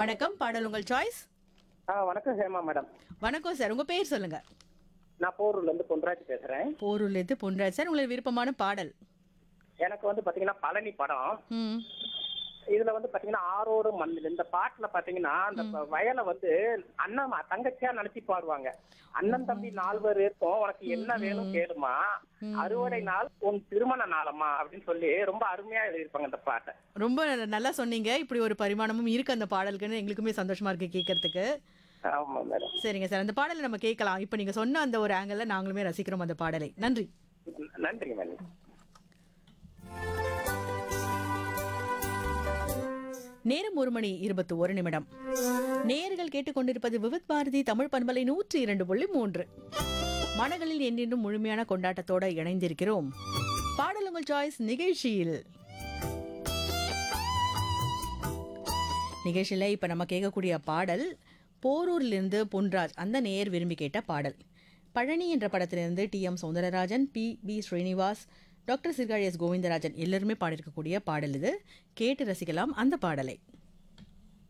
வணக்கம் பாடல் உங்கள் சாய்ஸ் ஆ வணக்கம் ஹேமா மேடம் வணக்கம் சார் உங்க பேர் சொல்லுங்க நான் போரூர்ல இருந்து பொன்ராஜ் பேசுறேன் போரூர்லேருந்து பொன்ராஜ் சார் உங்களுக்கு விருப்பமான பாடல் எனக்கு வந்து பாத்தீங்கன்னா பழனி படம் ம் இதுல வந்து பாத்தீங்கன்னா ஆரோடு மண்ணில் இந்த பாட்டுல பாத்தீங்கன்னா அந்த ப- வயலை வந்து அண்ணன் தங்கச்சியா நினைச்சு பாடுவாங்க அண்ணன் தம்பி நால்வர் இருக்கும் உனக்கு என்ன வேணும் கேளுமா அறுவடை நாள் உன் திருமண நாளம்மா அப்படின்னு சொல்லி ரொம்ப அருமையா எழுதியிருப்பாங்க இந்த பாட்டை ரொம்ப நல்லா சொன்னீங்க இப்படி ஒரு பரிமாணமும் இருக்கு அந்த பாடலுக்குன்னு எங்களுக்குமே சந்தோஷமா இருக்கு கேட்கறதுக்கு ஆமா மேடம் சரிங்க சார் அந்த பாடலை நம்ம கேட்கலாம் இப்போ நீங்க சொன்ன அந்த ஒரு ஆங்கிள் நாங்களுமே ரசிக்கிறோம் அந்த பாடலை நன்றி நன்றி மேடம் நேரம் ஒரு மணி இருபத்தி ஒரு நிமிடம் நேர்கள் கேட்டுக்கொண்டிருப்பது விவித் பாரதி தமிழ் பண்பலை நூற்றி இரண்டு புள்ளி மூன்று மனங்களில் என்றென்றும் முழுமையான கொண்டாட்டத்தோட இணைந்திருக்கிறோம் பாடலுங்கள் சாய்ஸ் நிகழ்ச்சியில் நிகழ்ச்சியில் இப்போ நம்ம கேட்கக்கூடிய பாடல் போரூரிலிருந்து பொன்ராஜ் அந்த நேயர் விரும்பி கேட்ட பாடல் பழனி என்ற படத்திலிருந்து T M Soundararajan P B Srinivas doctor Sirkazhi S Govindarajan எல்லாருமே பாடியிருக்கக்கூடிய பாடல் இது கேட்டு ரசிக்கலாம் அந்த பாடலை